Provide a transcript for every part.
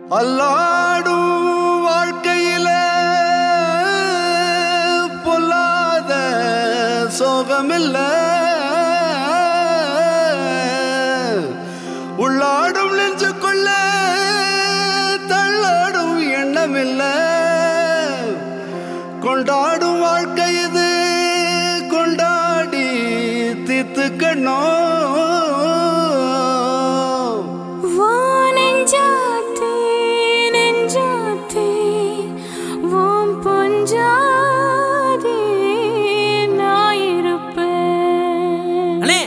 அல்லாடும் வாழ்க்கையில பொல்லாத சோகமில்ல உள்ளாடும் நெஞ்சுக்குள்ள தள்ளாடும் எண்ணமில்ல கொண்டாடும் வாழ்க்கை இது கொண்டாடி தீர்த்துக்கணும் வா நெஞ்சாத்தே, நெஞ்சாத்தே, உன் பொஞ்சாதே நான் இருப்பேன். அண்ணே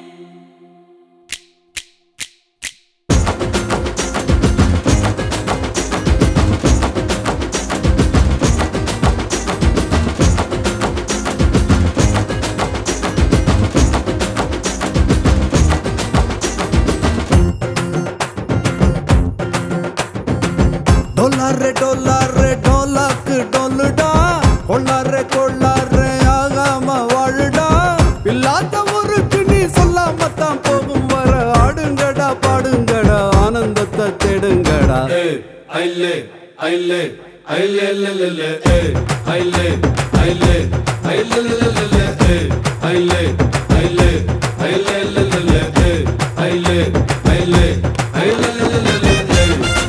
டொல்லாரே டொல்லாரே டோலாக்கு டொல்லுடா கொள்ளாரே கொள்ளாரே ஆகாம வாழுடா இல்லாத ஊருக்கு நீ சொல்லாம தான் போகும் வர ஆடுங்கடா பாடுங்கடா ஆனந்தத்தை தேடுங்கடா ஐலே ஐலே ஐலே லலல ஏ ஐலே ஐலே ஐலே லலல ஏ ஐலே ஐலே ஐலே லலல ஏ ஐலே ஐலே ஐலே லலல ஏ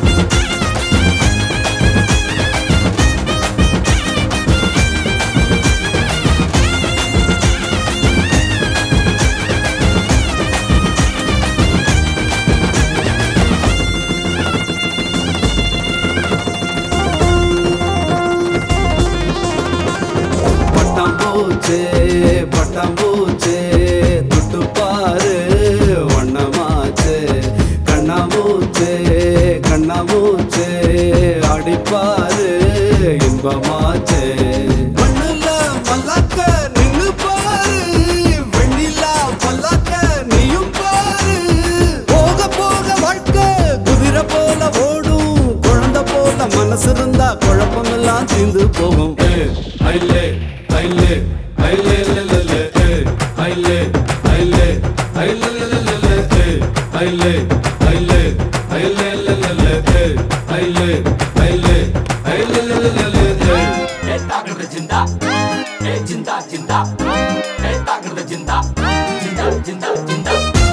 பட்டம் பூச்சே பட்டம் பூச்சே துட்டு பாரு வண்ணமாச்சே கண்ணா மூச்சே கண்ணா மூச்சே அடிப்பாரு இன்பமாச்சே மண்ணுல மல்லாக்க நின்னு பாரு வெண்ணிலா பல்லாக்க நீயும் பாரு போக போக வாழ்க்கை குதிரை போல ஓடும் குழந்தை போல மனசு இருந்தா குழப்பமெல்லாம் தீர்ந்து போகும் ஐலே ஐலே ஐலே லலல ஏ ஐலே ஐலே ஐலே லலல ஏ ஐலே ஐலே ஐலே லலல ஏ ஐலே ஐலே ஐலே லலல ஏ ஏ தாக்குறது ஜிந்தா ஏ ஜிந்தா ஜிந்தா ஏ தாக்குறது ஜிந்தா ஜிந்தா ஜிந்தா ஜிந்தா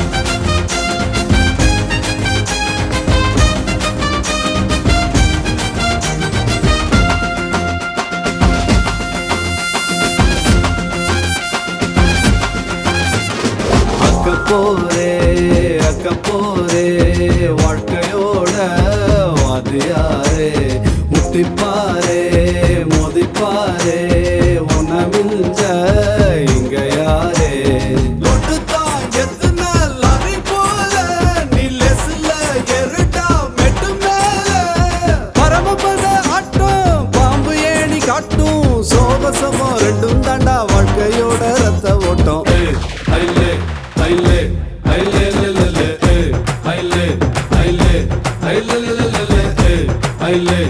அக்க போரே அக்க போரே வாழ்க்கையோட வாதியாரே முட்டிப்பாரே மோதிப்பாரே உன்னை மிஞ்ச இங்க யாரே லொட்டுத்தான் எத்தனை லாரி போல நீ லெஸ்ல எருட்டா மெட்டு மேல பரமபத ஆட்டம் பாம்பு ஏணி காட்டும் சோகசமம் ரெண்டும் தாண்டா வாழ்க்கையோட ரத்த ஓட்டம் ஐலே ஐலே ஐலே லலல ஏ ஐலே ஐலே ஐலே லலல ஏ ஐலே